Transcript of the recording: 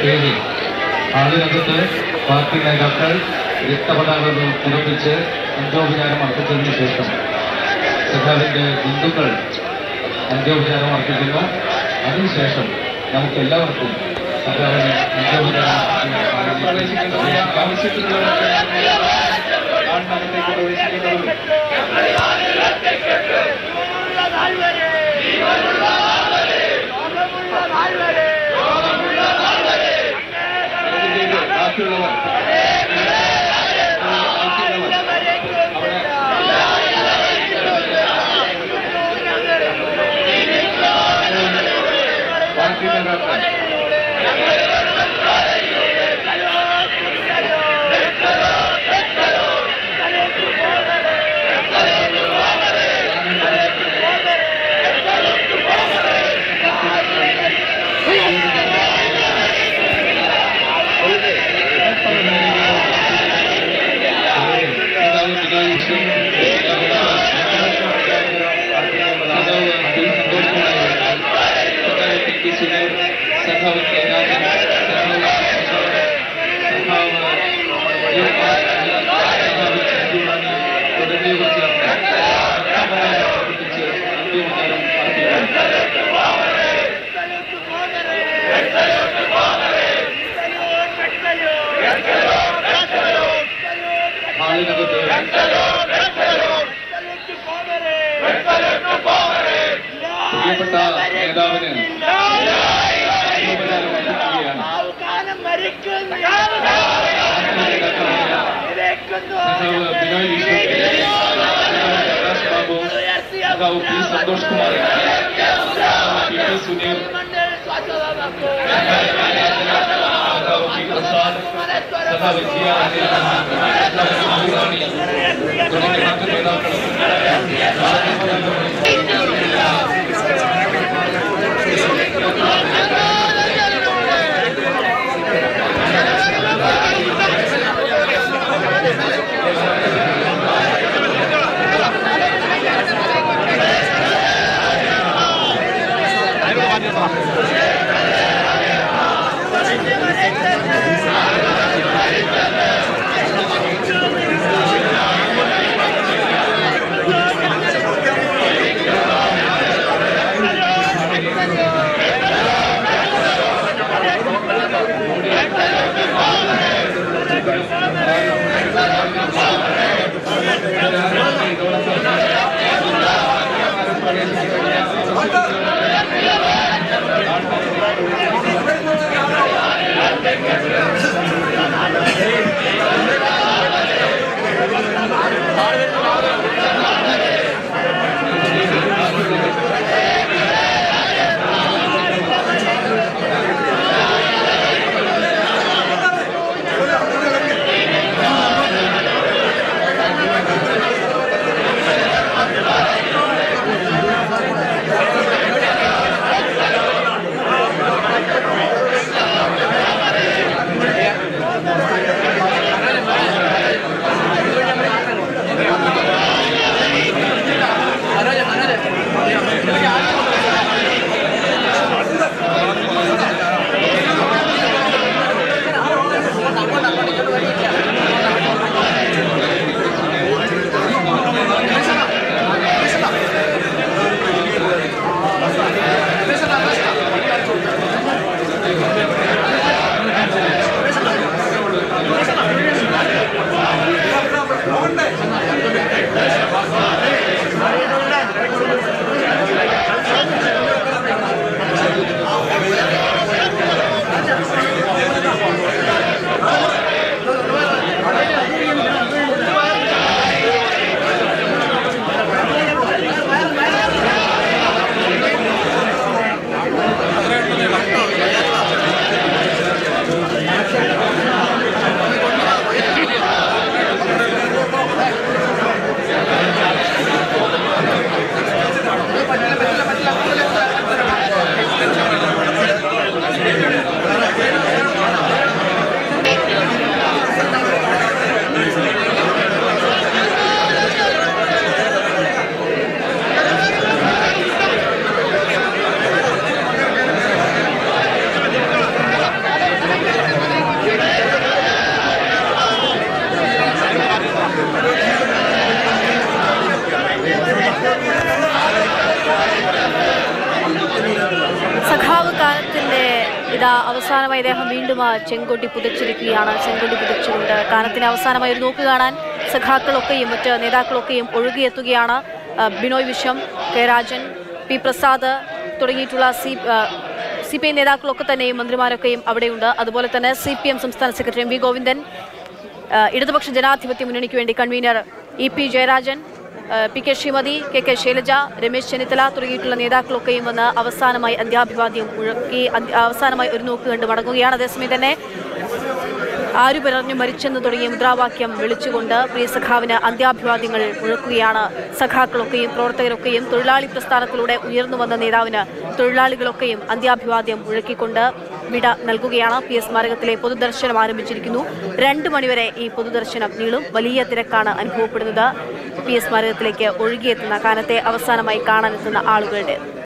സ്റ്റേജിൽ ഹാളിനകത്ത് പാർട്ടി നേതാക്കൾ രക്തപതാകകൾ പുറപ്പിച്ച് അന്ത്യോപചാരം അർപ്പിച്ചതിന് ശേഷം സഖാവിന്റെ ബന്ധുക്കൾ അന്ത്യോപചാരം അർപ്പിക്കുന്നു അതിനുശേഷം നമുക്ക് എല്ലാവർക്കും സഖാവിന് അന്ത്യോപചാരം പ്രവേശിക്കുന്നതിന് ആവശ്യത്തിനുള്ളവർക്ക് ആളിനകത്തേക്ക് പ്രവേശിക്കുന്നതും ഇതിലേക്ക് ബാക്കിയുള്ളവർ ബാക്കിയുള്ളവർ അവിടെ പാർട്ടി നേതാക്കൾ സഖാവ് പിതാവ് വിഷ്ണു, സഖാവ് അബ്ദുൽ സന്തോഷ് കുമാർ, സഖാവ് ടി പി സുനീർ, സഖാവ് കെ രാജൻ, സഖാവ് സഖാവ് യു. ആർ. സഖാവ് ചന്തു റാണി തുടങ്ങിയവർ ചേർന്ന് സഖാവിനെ പ്രവർത്തിച്ച് അന്ത്യോപചാരം അർപ്പിക്കുന്നു ഹാളിനകത്ത് പ്രിയപ്പെട്ട നേതാവിന് അന്ത്യോപചാരം അർപ്പിക്കുകയാണ് സഖാവ് ബിനോയ് വിഷ്ണു സഖാവ് പ്രകാശ് ബാബു സഖാവ് പി സന്തോഷ് കുമാർ സഖാവ് പി ടി സുനീർ സഖാവ് പി പ്രസാദ് സഖാവ് ജി ആർ അനിൽ സഖാവ് ചന്തു റാണി തുടങ്ങിയ മറ്റു നേതാക്കളും ാണ് അവസാനമായി അദ്ദേഹം വീണ്ടും ആ ചെങ്കൊടി പുതച്ചിരിക്കുകയാണ് ചെങ്കൊടി പുതച്ചുകൊണ്ട് കാനത്തിന് അവസാനമായി ഒരു നോക്ക് കാണാൻ സഖാക്കളൊക്കെയും മറ്റ് നേതാക്കളൊക്കെയും ഒഴുകിയെത്തുകയാണ് ആ, ബിനോയ് വിശ്വം കെ രാജൻ പി പ്രസാദ് തുടങ്ങിയിട്ടുള്ള സി ആ, സി പി ഐ നേതാക്കളൊക്കെ തന്നെയും മന്ത്രിമാരൊക്കെയും അവിടെയുണ്ട് അതുപോലെ തന്നെ സി പി എം സംസ്ഥാന സെക്രട്ടറി എം വി ഗോവിന്ദൻ ആ, ഇടതുപക്ഷ ജനാധിപത്യ മുന്നണിക്ക് വേണ്ടി കൺവീനർ ഇ പി ജയരാജൻ ആ, പി കെ ശ്രീമതി കെ കെ ശൈലജ രമേശ് ചെന്നിത്തല തുടങ്ങിയിട്ടുള്ള നേതാക്കളൊക്കെയും വന്ന് അവസാനമായി അന്ത്യാഭിവാദ്യം മുഴക്കി അന്ത്യ- അവസാനമായി ഒരു നോക്ക് കണ്ട് മടങ്ങുകയാണ് അതേസമയം തന്നെ ആരു പറഞ്ഞു മരിച്ചെന്ന് തുടങ്ങിയ മുദ്രാവാക്യം വിളിച്ചുകൊണ്ട് പ്രിയ സഖാവിന് അന്ത്യാഭിവാദ്യങ്ങൾ മുഴക്കുകയാണ് സഖാക്കളൊക്കെയും പ്രവർത്തകരൊക്കെയും തൊഴിലാളി പ്രസ്ഥാനത്തിലൂടെ ഉയർന്നു വന്ന നേതാവിന് തൊഴിലാളികളൊക്കെയും അന്ത്യാഭിവാദ്യം മുഴക്കിക്കൊണ്ട് വിട നൽകുകയാണ് പി എസ് സ്മാരകത്തിലെ പൊതുദർശനം ആരംഭിച്ചിരിക്കുന്നു രണ്ട് മണിവരെ ഈ പൊതുദർശനം നീളും വലിയ തിരക്കാണ് അനുഭവപ്പെടുന്നത് പി എസ് സ്മാരകത്തിലേക്ക് ഒഴുകിയെത്തുന്ന കാലത്തെ അവസാനമായി കാണാനെത്തുന്ന ആളുകളുടെ